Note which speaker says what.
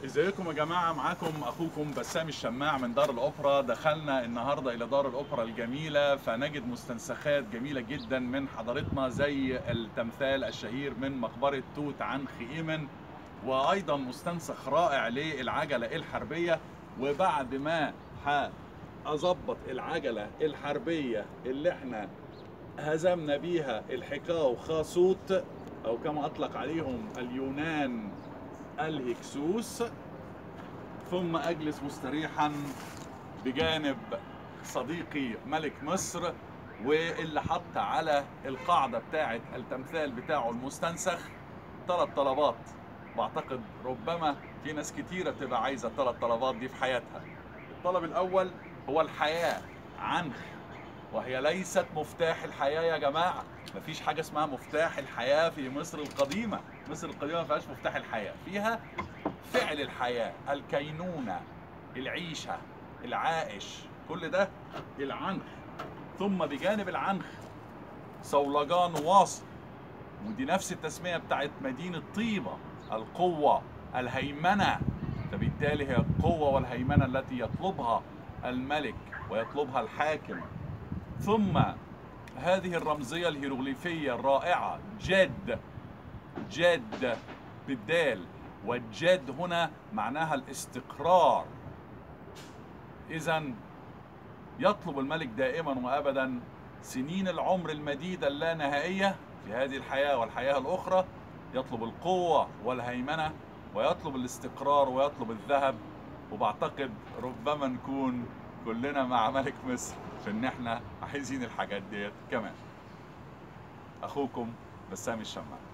Speaker 1: ازيكم يا جماعة معاكم اخوكم بسام الشماع من دار الاوبرا دخلنا النهاردة الى دار الاوبرا الجميلة فنجد مستنسخات جميلة جدا من حضارتنا زي التمثال الشهير من مقبرة توت عنخ امن وايضا مستنسخ رائع للعجلة الحربية وبعد ما هظبط العجلة الحربية اللي احنا هزمنا بيها الحكاو خاصوت او كما اطلق عليهم اليونان الهكسوس ثم اجلس مستريحا بجانب صديقي ملك مصر واللي حط على القاعده بتاعه التمثال بتاعه المستنسخ ثلاث طلبات بعتقد ربما في ناس كتيره بتبقى عايزه الثلاث طلبات دي في حياتها الطلب الاول هو الحياه عنخ وهي ليست مفتاح الحياه يا جماعه مفيش حاجه اسمها مفتاح الحياه في مصر القديمه مصر القديمه ما فيهاش مفتاح الحياه فيها فعل الحياه الكينونه العيشه العائش كل ده العنخ ثم بجانب العنخ صولجان واصل ودي نفس التسميه بتاعت مدينه طيبه القوه الهيمنه فبالتالي هي القوه والهيمنه التي يطلبها الملك ويطلبها الحاكم ثم هذه الرمزيه الهيروغليفيه الرائعه جد جد بالدال والجد هنا معناها الاستقرار اذا يطلب الملك دائما وابدا سنين العمر المديده اللانهائيه في هذه الحياه والحياه الاخرى يطلب القوه والهيمنه ويطلب الاستقرار ويطلب الذهب وبعتقد ربما نكون كلنا مع ملك مصر في ان احنا عايزين الحاجات ديت كمان اخوكم بسام الشماع